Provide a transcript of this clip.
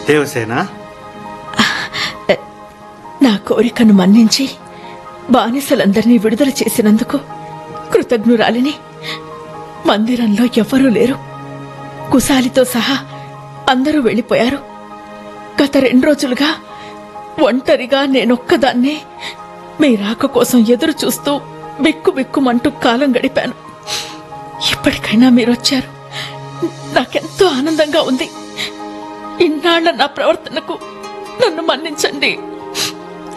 దేవసేన నా కోరికను మన్నించి బానిసలందరినీ విడుదల చేసినందుకు కృతజ్ఞురాలిని మందిరంలో ఎవ్వరూ లేరు కుశాలితో సహా అందరూ వెళ్ళిపోయారు గత రెండు రోజులుగా ఒంటరిగా నేనొక్కదాన్నే మీ రాక కోసం ఎదురు చూస్తూ బిక్కు బిక్కుమంటూ కాలం గడిపాను ఇప్పటికైనా మీరొచ్చారు నాకెంతో ఆనందంగా ఉంది ఇన్నాళ్ల నా ప్రవర్తనకు నన్ను మన్నించండి